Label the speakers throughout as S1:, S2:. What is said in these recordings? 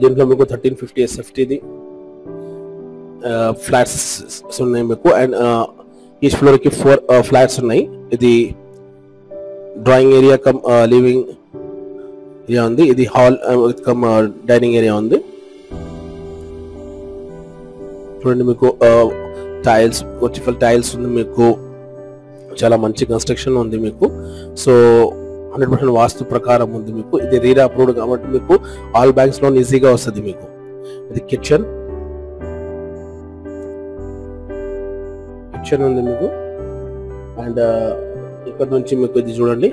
S1: దీంట్లో మీకు thirteen fifty ఎస్ఎఫ్టీది flats ఉన్నాయి మీకు అండ్ ఈచ్ ఫ్లోర్కి ఫోర్ ఫ్లాట్స్ ఉన్నాయి ఇది drawing area cum living area ఉంది ఇది హాల్ కమ్ డైనింగ్ ఏరియా ఉంది చూడండి మీకు టైల్స్ వర్టిఫల్ టైల్స్ ఉంది మీకు చాలా మంచి కన్స్ట్రక్షన్ ఉంది మీకు సో హండ్రెడ్ పర్సెంట్ వాస్తు ప్రకారం ఉంది మీకు ఇది రీరా అప్రూవ్డ్ కాబట్టి మీకు ఆల్ బ్యాంక్స్ లోన్ ఈజీగా వస్తుంది మీకు ఇది కిచెన్ కిచెన్ ఉంది మీకు అండ్ ఇక్కడ నుంచి మీకు ఇది చూడండి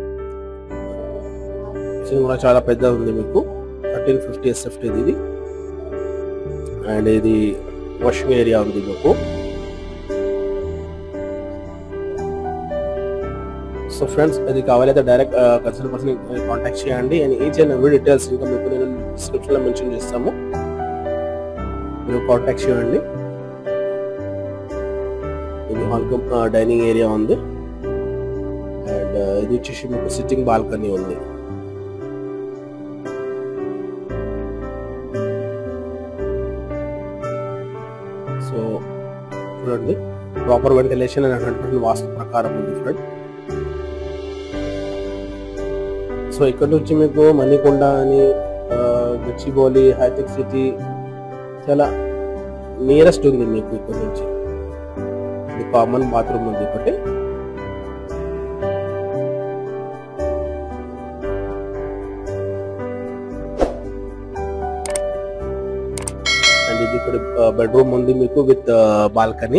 S1: కిచెన్ కూడా చాలా పెద్దది ఉంది మీకు థర్టీన్ ఫిఫ్టీ ఎస్ఎఫ్టీ ఇది అండ్ ఇది వాషింగ్ ఏరియా ఉంది మీకు సో ఫ్రెండ్స్ అది కావాలైతే డైరెక్ట్ కన్సల్ట్ పర్సన్ కాంటాక్ట్ చేయండి and each and every details ఇంకా మీకు నేను డిస్క్రిప్షన్ లో మెన్షన్ చేస్తాము మీరు కాంటాక్ట్ చేయండి ఇది హాల్కమ్ డైనింగ్ ఏరియా ఉంది అండ్ ఇది వచ్చేసి మీకు సిట్టింగ్ బాల్కనీ ఉంది సో చూడండి proper ventilation and hundred percent vastu ప్రకారం ఉంది ఫ్రెండ్ సో ఇక్కడ నుంచి మీకు మణికొండ అని ఆ, గచ్చిబౌలి హైటెక్ సిటీ చాలా నియరెస్ట్ ఉంది మీకు ఇక్కడ నుంచి ఇది కామన్ బాత్రూమ్ ఉంది ఒకటి అండ్ ఇది ఇక్కడ బెడ్రూమ్ ఉంది మీకు విత్ బాల్కనీ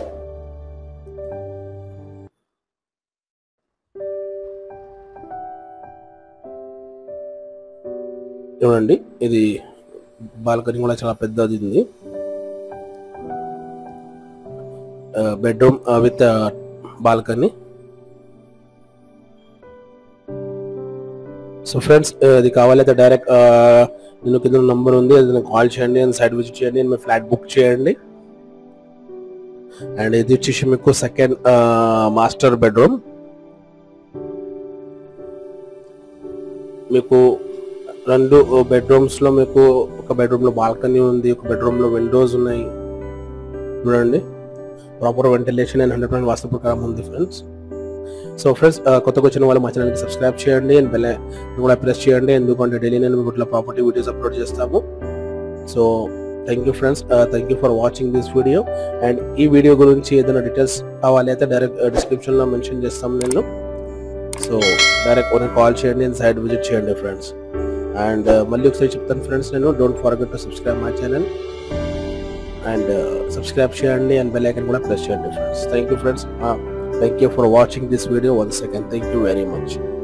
S1: చూడండి ఇది బాల్కనీ కూడా చాలా పెద్దది ఉంది bedroom with balcony so friends ఇది కావాలైతే డైరెక్ట్ నేను కింద నంబర్ ఉంది అది కాల్ చేయండి అండ్ సైడ్ విజిట్ చేయండి అండ్ మీ ఫ్లాట్ బుక్ చేయండి అండ్ ఇది వచ్చేసి మీకు సెకండ్ మాస్టర్ బెడ్రూమ్ మీకు రెండు బెడ్రూమ్స్ లో మీకు ఒక బెడ్రూమ్ లో బాల్కనీ ఉంది ఒక బెడ్రూమ్ లో విండోస్ ఉన్నాయి చూడండి proper ventilation and hundred percent vastu ప్రకారం ఉంది ఫ్రెండ్స్ సో ఫ్రెండ్స్ కొత్తగా వచ్చిన వాళ్ళు మా ఛానల్కి సబ్స్క్రైబ్ చేయండి అండ్ బెల్ కూడా ప్రెస్ చేయండి ఎందుకంటే డైలీ నేను మీకు ఇట్లా ప్రాపర్టీ వీడియోస్ అప్లోడ్ చేస్తాము so thank you friends thank you for watching this video and ఈ వీడియో గురించి ఏదైనా డీటెయిల్స్ కావాలి అయితే డైరెక్ట్ డిస్క్రిప్షన్లో మెన్షన్ చేస్తాం నేను సో డైరెక్ట్ ఓనర్ కాల్ చేయండి అండ్ సైడ్ విజిట్ చేయండి ఫ్రెండ్స్ అండ్ మళ్ళీ ఒకసారి చెప్తాను ఫ్రెండ్స్ నేను don't forget to subscribe my channel and subscribe చేయండి అండ్ బెల్ ఐకన్ కూడా ప్రెస్ చేయండి friends thank you friends thank you for watching this video once second thank you very much